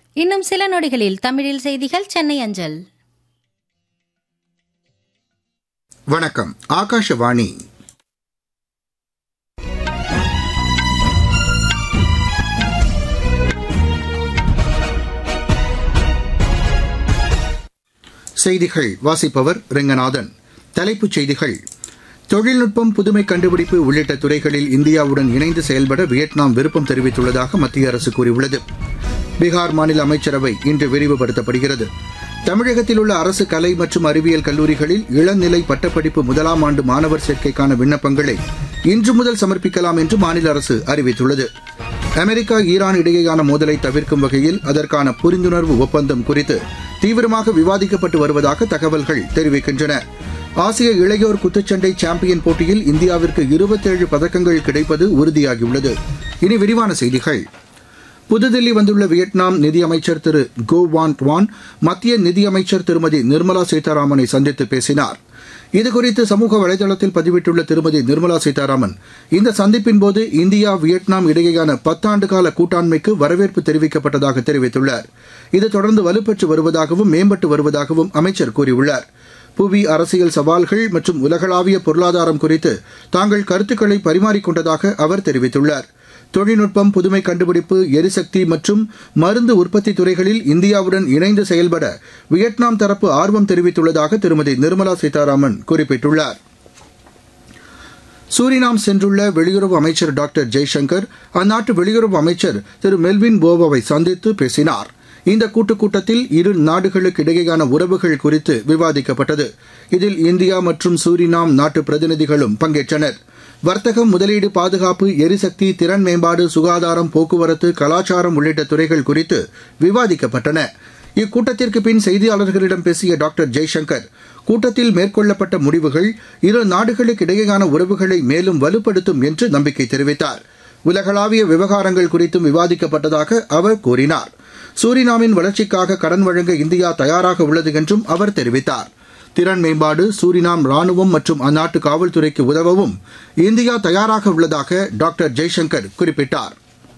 இன்னும் சில நொடிகளில் தமிழில் செய்திகள் சென்னை அஞ்சல் வணக்கம் ஆகாஷவாணி செய்திகள் வாசிப்பவர் ரெங்கநாதன் தலைப்புச் செய்திகள் தொழில்நுட்பம் புதுமை கண்டுபிடிப்பு உள்ளிட்ட துறைகளில் இந்தியாவுடன் இணைந்து செயல்பட வியட்நாம் விருப்பம் தெரிவித்துள்ளதாக மத்திய அரசு கூறியுள்ளது பீகார் மாநில அமைச்சரவை இன்று விரிவுபடுத்தப்படுகிறது தமிழகத்தில் உள்ள அரசு கலை மற்றும் அறிவியல் கல்லூரிகளில் இளநிலை பட்டப்படிப்பு முதலாம் ஆண்டு மாணவர் சேர்க்கைக்கான விண்ணப்பங்களை இன்று முதல் சமர்ப்பிக்கலாம் என்று மாநில அரசு அறிவித்துள்ளது அமெரிக்கா ஈரான் இடையேயான மோதலை தவிர்க்கும் வகையில் அதற்கான புரிந்துணர்வு ஒப்பந்தம் குறித்து தீவிரமாக விவாதிக்கப்பட்டு வருவதாக தகவல்கள் தெரிவிக்கின்றன ஆசிய இளையோர் குத்துச்சண்டை சாம்பியன் போட்டியில் இந்தியாவிற்கு இருபத்தேழு பதக்கங்கள் கிடைப்பது உறுதியாகியுள்ளது இனி விரிவான செய்திகள் புதுதில்லி வந்துள்ள வியட்நாம் நிதியமைச்சர் திரு கோ வான் வான் மத்திய நிதியமைச்சர் திருமதி நிர்மலா சீதாராமனை சந்தித்து பேசினார் இதுகுறித்து சமூக வலைதளத்தில் பதிவிட்டுள்ள திருமதி நிர்மலா சீதாராமன் இந்த சந்திப்பின்போது இந்தியா வியட்நாம் இடையேயான பத்தாண்டு கால கூட்டாண்மைக்கு வரவேற்பு தெரிவிக்கப்பட்டதாக தெரிவித்துள்ளார் இது தொடர்ந்து வலுப்பெற்று வருவதாகவும் மேம்பட்டு வருவதாகவும் அமைச்சர் கூறியுள்ளார் புவி அரசியல் சவால்கள் மற்றும் உலகளாவிய பொருளாதாரம் குறித்து தாங்கள் கருத்துக்களை பரிமாறிக்கொண்டதாக அவர் தெரிவித்துள்ளார் தொழில்நுட்பம் புதுமை கண்டுபிடிப்பு எரிசக்தி மற்றும் மருந்து உற்பத்தி துறைகளில் இந்தியாவுடன் இணைந்து செயல்பட வியட்நாம் தரப்பு ஆர்வம் தெரிவித்துள்ளதாக திருமதி நிர்மலா சீதாராமன் குறிப்பிட்டுள்ளார் சூரினாம் சென்றுள்ள வெளியுறவு அமைச்சர் டாக்டர் ஜெய்சங்கர் அந்நாட்டு வெளியுறவு அமைச்சர் திரு மெல்வின் போவாவை சந்தித்து பேசினார் இந்த கூட்டுக் கூட்டத்தில் இரு நாடுகளுக்கு இடையேயான உறவுகள் குறித்து விவாதிக்கப்பட்டது இதில் இந்தியா மற்றும் சூரினாம் நாட்டு பிரதிநிதிகளும் பங்கேற்றனர் வர்த்தகம் முதலீடு பாதுகாப்பு எரிசக்தி திறன் மேம்பாடு சுகாதாரம் போக்குவரத்து கலாச்சாரம் உள்ளிட்ட துறைகள் குறித்து விவாதிக்கப்பட்டன இக்கூட்டத்திற்கு பின் செய்தியாளர்களிடம் பேசிய டாக்டர் ஜெய்சங்கர் கூட்டத்தில் மேற்கொள்ளப்பட்ட முடிவுகள் இரு நாடுகளுக்கு இடையேயான உறவுகளை மேலும் வலுப்படுத்தும் என்று நம்பிக்கை தெரிவித்தார் உலகளாவிய விவகாரங்கள் குறித்தும் விவாதிக்கப்பட்டதாக அவர் கூறினார் சூரினாமின் வளர்ச்சிக்காக கடன் வழங்க இந்தியா தயாராக உள்ளது என்றும் அவர் தெரிவித்தார் திறன் மேம்பாடு சூரினாம் ராணுவம் மற்றும் அந்நாட்டு காவல்துறைக்கு உதவவும் இந்தியா தயாராக உள்ளதாக டாக்டர் ஜெய்சங்கர் குறிப்பிட்டார்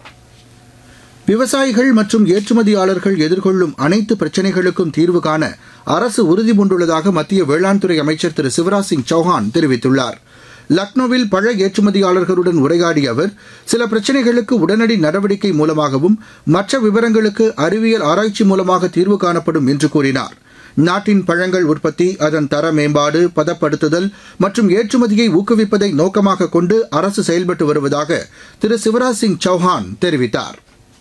விவசாயிகள் மற்றும் ஏற்றுமதியாளர்கள் எதிர்கொள்ளும் அனைத்து பிரச்சினைகளுக்கும் தீர்வு காண அரசு உறுதிபூண்டுள்ளதாக மத்திய வேளாண் துறை அமைச்சர் திரு சிவராஜ் சிங் சௌஹான் தெரிவித்துள்ளார் லக்னோவில் பழ ஏற்றுமதியாளர்களுடன் உரையாடிய அவர் சில பிரச்சினைகளுக்கு உடனடி நடவடிக்கை மூலமாகவும் மற்ற விவரங்களுக்கு அறிவியல் ஆராய்ச்சி மூலமாக தீர்வு காணப்படும் என்று கூறினார் நாட்டின் பழங்கள் உற்பத்தி அதன் தர மேம்பாடு பதப்படுத்துதல் மற்றும் ஏற்றுமதியை ஊக்குவிப்பதை நோக்கமாக கொண்டு அரசு செயல்பட்டு வருவதாக திரு சிவராஜ் சிங் சௌஹான் தெரிவித்தார்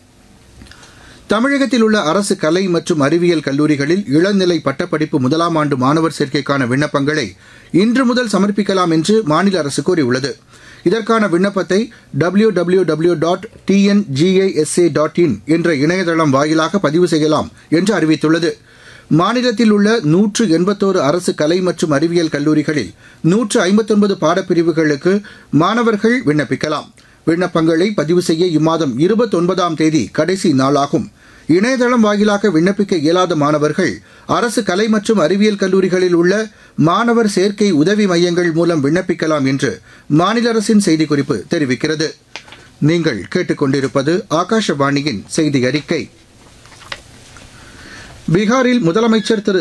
தமிழகத்தில் உள்ள அரசு கலை மற்றும் அறிவியல் கல்லூரிகளில் இளநிலை பட்டப்படிப்பு முதலாம் ஆண்டு மாணவர் சேர்க்கைக்கான விண்ணப்பங்களை இன்று முதல் சமர்ப்பிக்கலாம் என்று மாநில அரசு கூறியுள்ளது இதற்கான விண்ணப்பத்தை W W W dot TNGASA dot in என்ற இணையதளம் வாயிலாக பதிவு செய்யலாம் என்று அறிவித்துள்ளது மாநிலத்தில் உள்ள நூற்று எண்பத்தோரு அரசு கலை மற்றும் அறிவியல் கல்லூரிகளில் நூற்று ஐம்பத்தொன்பது பாடப்பிரிவுகளுக்கு மாணவர்கள் விண்ணப்பிக்கலாம் விண்ணப்பங்களை பதிவு செய்ய இம்மாதம் இருபத்தொன்பதாம் தேதி கடைசி நாளாகும் இணையதளம் வாயிலாக விண்ணப்பிக்க இயலாத மாணவர்கள் அரசு கலை மற்றும் அறிவியல் கல்லூரிகளில் உள்ள மாணவர் சேர்க்கை உதவி மையங்கள் மூலம் விண்ணப்பிக்கலாம் என்று மாநில அரசின் செய்திக்குறிப்பு தெரிவிக்கிறது நீங்கள் கேட்டுக்கொண்டிருப்பது ஆகாஷவாணியின் செய்தி அறிக்கை பீகாரில் முதலமைச்சர் திரு